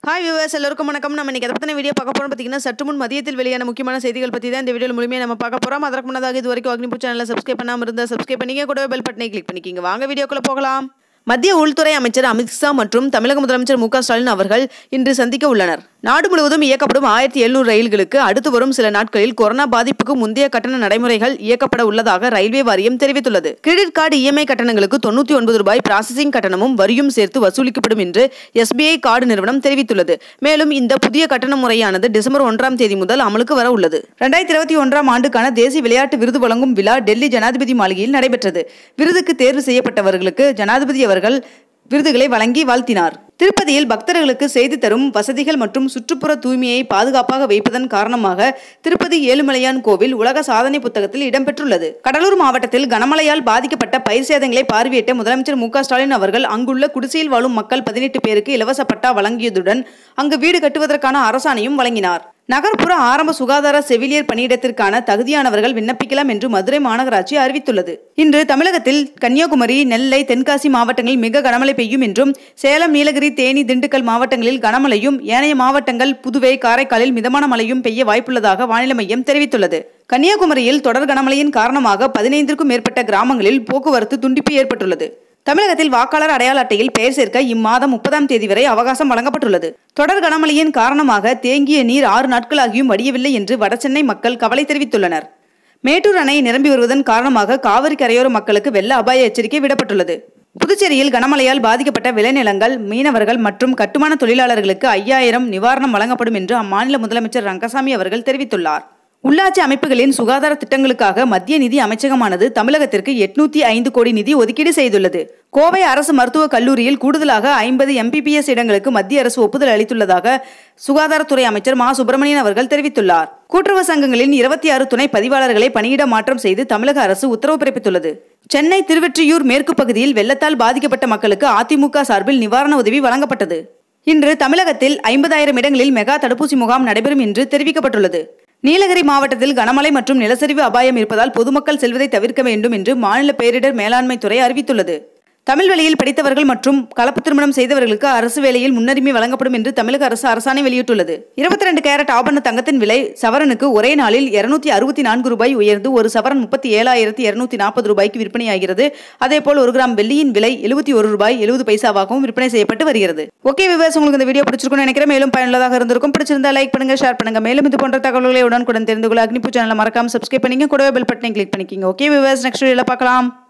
hi viewers எல்லோருக்கும் வணக்கம் நம்ம இன்னைக்கு எதை பற்றின வீடியோ பார்க்க போகிறோம் பார்த்தீங்கன்னா சற்று முன் மதியத்தில் வெளியான முக்கியமான செய்திகள் பற்றி தான் இந்த வீடியோவில் முழுமையாக நம்ம பார்க்க போகிறோம் அதற்கு முன்னதாக இது வரைக்கும் அக்னிபூ சேனலில் சப்ஸ்கிரைப் பண்ணாமல் இருந்தால் சப்ஸ்கிரைப் பண்ணிங்க கூடவே பெல் பட்டனை கிளிக் பண்ணிக்கிங்க வாங்க வீடியோக்குள்ளே போகலாம் மத்திய உள்துறை அமைச்சர் அமித்ஷா மற்றும் தமிழக முதலமைச்சர் மு க ஸ்டாலின் அவர்கள் இன்று சந்திக்க உள்ளனர் நாடு முழுவதும் இயக்கப்படும் ஆயிரத்தி எழுநூறு ரயில்களுக்கு அடுத்து வரும் சில நாட்களில் கொரோனா பாதிப்புக்கு முந்தைய கட்டண நடைமுறைகள் இயக்கப்பட உள்ளதாக ரயில்வே வாரியம் தெரிவித்துள்ளது கிரெடிட் கார்டு இஎம்ஐ கட்டணங்களுக்கு தொண்ணூற்றி ஒன்பது ரூபாய் ப்ராசஸிங் கட்டணமும் வரியும் சேர்த்து வசூலிக்கப்படும் என்று எஸ்பிஐ கார்டு நிறுவனம் தெரிவித்துள்ளது மேலும் இந்த புதிய கட்டண முறையானது டிசம்பர் ஒன்றாம் தேதி முதல் அமலுக்கு வர உள்ளது ரெண்டாயிரத்தி இருபத்தி ஒன்றாம் ஆண்டுக்கான தேசிய விளையாட்டு விருது வழங்கும் விழா டெல்லி ஜனாதிபதி மாளிகையில் நடைபெற்றது விருதுக்கு தேர்வு செய்யப்பட்டவர்களுக்கு ஜனாதிபதி அவர்கள் விருதுகளை வழங்கி வாழ்த்தினார் திருப்பதியில் பக்தர்களுக்கு செய்து தரும் வசதிகள் மற்றும் சுற்றுப்புற தூய்மையை பாதுகாப்பாக வைப்பதன் காரணமாக திருப்பதி ஏழுமலையான் கோவில் உலக சாதனை புத்தகத்தில் இடம்பெற்றுள்ளது கடலூர் மாவட்டத்தில் கனமழையால் பாதிக்கப்பட்ட பயிர் சேதங்களை பார்வையிட்ட முதலமைச்சர் மு க ஸ்டாலின் அவர்கள் அங்குள்ள குடிசையில் வாழும் மக்கள் பதினெட்டு பேருக்கு இலவச பட்டா வழங்கியதுடன் அங்கு வீடு கட்டுவதற்கான அரசாணையும் வழங்கினார் நகர்ப்புற ஆரம்ப சுகாதார செவிலியர் பணியிடத்திற்கான தகுதியானவர்கள் விண்ணப்பிக்கலாம் என்று மதுரை மாநகராட்சி அறிவித்துள்ளது இன்று தமிழகத்தில் கன்னியாகுமரி நெல்லை தென்காசி மாவட்டங்களில் மிக கனமழை பெய்யும் என்றும் சேலம் நீலகிரி தேனி திண்டுக்கல் மாவட்டங்களில் கனமழையும் ஏனைய மாவட்டங்கள் புதுவை காரைக்காலில் மிதமான மழையும் பெய்ய வாய்ப்புள்ளதாக வானிலை மையம் தெரிவித்துள்ளது கன்னியாகுமரியில் தொடர் கனமழையின் காரணமாக பதினைந்திற்கும் மேற்பட்ட கிராமங்களில் போக்குவரத்து துண்டிப்பு ஏற்பட்டுள்ளது தமிழகத்தில் வாக்காளர் அடையாள அட்டையில் பெயர் சேர்க்க இம்மாதம் முப்பதாம் தேதி வரை அவகாசம் வழங்கப்பட்டுள்ளது தொடர் கனமழையின் காரணமாக தேங்கிய நீர் ஆறு நாட்களாகியும் வடியவில்லை என்று வடசென்னை மக்கள் கவலை தெரிவித்துள்ளனர் மேட்டூர் அணை நிரம்பி வருவதன் காரணமாக காவிரி கரையோர மக்களுக்கு வெள்ள அபாய எச்சரிக்கை விடப்பட்டுள்ளது புதுச்சேரியில் கனமழையால் பாதிக்கப்பட்ட விளைநிலங்கள் மீனவர்கள் மற்றும் கட்டுமான தொழிலாளர்களுக்கு ஐயாயிரம் நிவாரணம் வழங்கப்படும் என்று அம்மாநில முதலமைச்சர் ரங்கசாமி அவர்கள் தெரிவித்துள்ளார் உள்ளாட்சி அமைப்புகளின் சுகாதார திட்டங்களுக்காக மத்திய நிதி அமைச்சகமானது தமிழகத்திற்கு எட்நூத்தி ஐந்து கோடி நிதி ஒதுக்கீடு செய்துள்ளது கோவை அரசு மருத்துவக் கல்லூரியில் கூடுதலாக ஐம்பது எம்பிபிஎஸ் இடங்களுக்கு மத்திய அரசு ஒப்புதல் அளித்துள்ளதாக சுகாதாரத்துறை அமைச்சர் மா சுப்பிரமணியன் அவர்கள் தெரிவித்துள்ளார் கூட்டுறவு சங்கங்களின் இருபத்தி ஆறு துணை பதிவாளர்களை பணியிட மாற்றம் செய்து தமிழக அரசு உத்தரவு பிறப்பித்துள்ளது சென்னை திருவெற்றியூர் மேற்கு பகுதியில் வெள்ளத்தால் பாதிக்கப்பட்ட மக்களுக்கு அதிமுக சார்பில் நிவாரண உதவி வழங்கப்பட்டது இன்று தமிழகத்தில் ஐம்பதாயிரம் இடங்களில் மெகா தடுப்பூசி முகாம் நடைபெறும் என்று தெரிவிக்கப்பட்டுள்ளது நீலகிரி மாவட்டத்தில் கனமழை மற்றும் நிலச்சரிவு அபாயம் இருப்பதால் பொதுமக்கள் செல்வதை தவிர்க்க வேண்டும் என்று மாநில பேரிடர் மேலாண்மை துறை அறிவித்துள்ளது தமிழ் வழியில் படித்தவர்கள் மற்றும் கலப்பு திருமணம் செய்தவர்களுக்கு அரசு வேலையில் முன்னுரிமை வழங்கப்படும் என்று தமிழக அரசு அரசாணை வெளியிட்டுள்ளது இருபத்தி ரெண்டு கேரட் ஆபரண தங்கத்தின் விலை சவரனுக்கு ஒரே நாளில் இருநூத்தி அறுபத்தி நான்கு ரூபாய் உயர்ந்து ஒரு சவரன் முப்பத்தி ஏழாயிரத்தி இருநூத்தி நாற்பது ரூபாய்க்கு விற்பனையாகிறது அதேபோல் ஒரு கிராம் வெள்ளியின் விலை எழுபத்தி ஒரு ரூபாய் எழுபது பைசாவாகவும் விற்பனை செய்யப்பட்டு வருகிறது ஓகே விவர்ஸ் உங்களுக்கு இந்த வீடியோ பிடிச்சிருக்கும்னு நினைக்கிறேன் மேலும் பயனுள்ளதாக இருந்திருக்கும் பிடிச்சிருந்தா லைக் பண்ணுங்க ஷேர் பண்ணுங்க மேலும் இது போன்ற தகவல்களை உடனுக்குடன் தெரிந்து கொள்ள அக்னிபூ சேனலை மறக்காம சப்ஸ்கிரைப் பண்ணிங்க கூடவே பெல் பட்டனை கிளிக் பண்ணிக்கிங்க ஓகே விவர்ஸ் நெக்ஸ்ட் வீடியோல பார்க்கலாம்